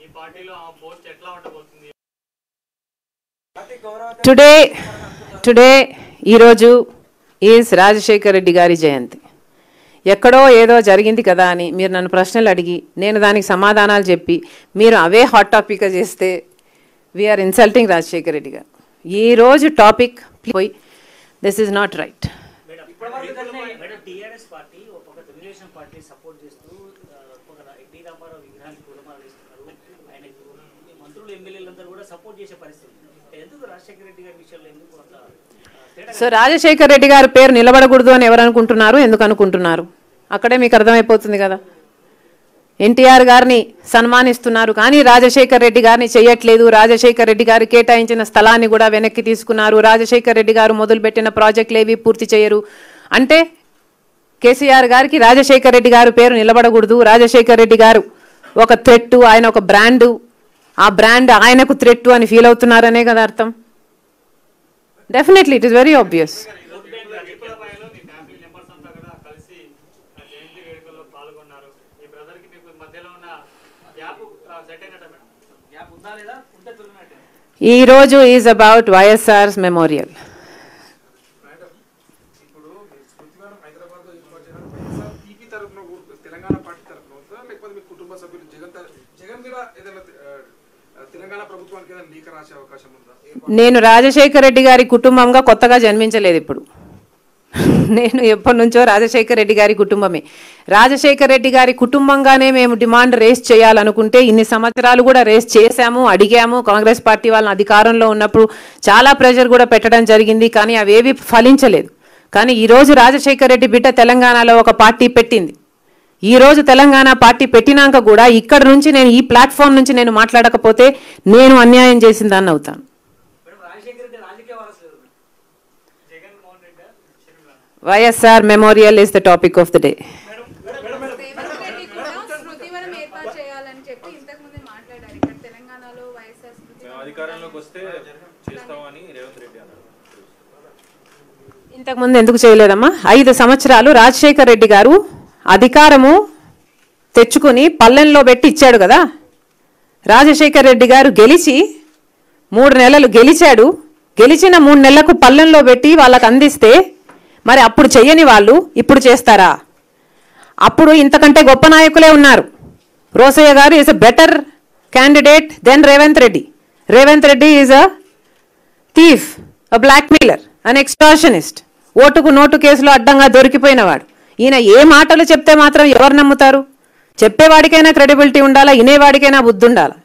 పార్టీలో ఆ పోస్ట్ ఎట్లా ఉండబోతుంది టుడే టుడే ఈరోజు ఈజ్ రాజశేఖర్ రెడ్డి గారి జయంతి ఎక్కడో ఏదో జరిగింది కదా అని మీరు నన్ను ప్రశ్నలు అడిగి నేను దానికి సమాధానాలు చెప్పి మీరు అవే హాట్ టాపిక్గా చేస్తే వీఆర్ ఇన్సల్టింగ్ రాజశేఖర్ రెడ్డి గారు ఈ రోజు టాపిక్ పోయి this is not right madam TRS party ఒక పక్క తెలుగుదేశం పార్టీ సపోర్ట్ చేస్తూ ఆ, ఒక ఎన్టీ రామారావు విగ్రహానికి పూలమాలలు ఇస్తున్నారు ఆయనకు మంత్రులు ఎమ్మెల్యేలందరూ కూడా సపోర్ట్ చేసే పరిస్థితి ఉంది. ఎందుకు రాజశేఖర రెడ్డి గారి విషయంలో ఎందుకు అట్లా ఆ, తేడా సో రాజశేఖర్ రెడ్డి గారి పేరు నిలబడకూడదు అని ఎవరు అనుకుంటున్నారు ఎందుకు అనుకుంటున్నారు అక్కడే మీకు అర్థమైపోతుంది కదా ఎన్టీఆర్ గారిని సన్మానిస్తున్నారు కానీ రాజశేఖర్ రెడ్డి గారిని చేయట్లేదు రాజశేఖర్ రెడ్డి గారు కేటాయించిన స్థలాన్ని కూడా వెనక్కి తీసుకున్నారు రాజశేఖర్ రెడ్డి గారు మొదలుపెట్టిన ప్రాజెక్టులు ఏవి పూర్తి చేయరు అంటే కేసీఆర్ గారికి రాజశేఖర్ రెడ్డి గారు పేరు నిలబడకూడదు రాజశేఖర్ రెడ్డి గారు ఒక థ్రెట్ ఆయన ఒక బ్రాండు ఆ బ్రాండ్ ఆయనకు థ్రెట్ అని ఫీల్ అవుతున్నారనే కదా అర్థం definitely it is very obvious విప్లవాయలో మీ ఫ్యామిలీ మెంబర్స్ అంతా కూడా కలిసి ఆ జయంతి వేడుకల్లో పాల్గొన్నారు మీ బ్రదర్ కి మీకు మధ్యలో ఉన్న గ్యాప్ సెట్ అయినట్ట మేడం గ్యాప్ ఉందా లేదా ఉంటే తొలగినట్టే ఈ రోజు is about YSR memorial madam ఇప్పుడు మీరు స్మృతివనం హైదరాబాద్ లో ఏర్పాటు చేయడం వైఎస్ఆర్ టీపీ తరఫున ఊరు- తెలంగాణ పార్టీ తరఫున అవుతుందా లేకపోతే మీ కుటుంబ సభ్యులు జగన్ తర- జగన్ మీద ఏదైనా ఆ, ఆ, తెలంగాణ ప్రభుత్వానికి ఏదైనా లీక రాసే అవకాశం ఉందా ఏర్పాటు- నేను రాజశేఖర్ రెడ్డి గారి కుటుంబంగా కొత్తగా జన్మించలేదు ఇప్పుడు నేను ఎప్పటి నుంచో రాజశేఖర్ రెడ్డి గారి కుటుంబమే రాజశేఖర్ రెడ్డి గారి కుటుంబంగానే మేము డిమాండ్ రేస్ చేయాలనుకుంటే ఇన్ని సంవత్సరాలు కూడా రేస్ చేశాము అడిగాము కాంగ్రెస్ పార్టీ వాళ్ళని అధికారంలో ఉన్నప్పుడు చాలా ప్రెషర్ కూడా పెట్టడం జరిగింది కానీ అవేవి ఫలించలేదు కానీ ఈ రోజు రాజశేఖర్ రెడ్డి బిడ్డ తెలంగాణలో ఒక పార్టీ పెట్టింది ఈ రోజు తెలంగాణ పార్టీ పెట్టినాక కూడా ఇక్కడ నుంచి నేను ఈ ప్లాట్ఫామ్ నుంచి నేను మాట్లాడకపోతే నేను అన్యాయం చేసిన దాన్ని అవుతాను మేడం రాజశేఖర రెడ్డి రాజకీయ వారసు లేదు madam. Jagan Mohan Reddy Sharmila YSR memorial is the topic of the day Revanth Reddy కూడా స్మృతివనం ఏర్పాటు చేయాలని చెప్పి ఇంతకు ముందే మాట్లాడారు ఇక్కడ తెలంగాణలో వైఎస్ఆర్ స్మృతి మేము అధికారంలోకి వస్తే చేస్తామని రేవంత్ రెడ్డి అన్నారు ఇంతకుముందు ఎందుకు చేయలేదమ్మా ఐదు సంవత్సరాలు రాజశేఖర్ రెడ్డి గారు అధికారము తెచ్చుకుని పల్లెంలో పెట్టి ఇచ్చాడు కదా రాజశేఖర్ రెడ్డి గారు గెలిచి మూడు నెలలు గెలిచాడు గెలిచిన మూడు నెలలకు పల్లెంలో పెట్టి వాళ్ళకి అందిస్తే మరి అప్పుడు చెయ్యని వాళ్ళు ఇప్పుడు చేస్తారా అప్పుడు ఇంతకంటే గొప్ప నాయకులే ఉన్నారు రోసయ్య గారు is a better candidate then Revanth Reddy Revanth Reddy is a thief a blackmailer an extortionist ఓటుకు నోటు కేసులో అడ్డంగా దొరికిపోయినవాడు ఈయన ఏ మాటలు చెప్తే మాత్రం ఎవరు నమ్ముతారు చెప్పేవాడికైనా క్రెడిబిలిటీ ఉండాలా వినేవాడికైనా బుద్ధి ఉండాలా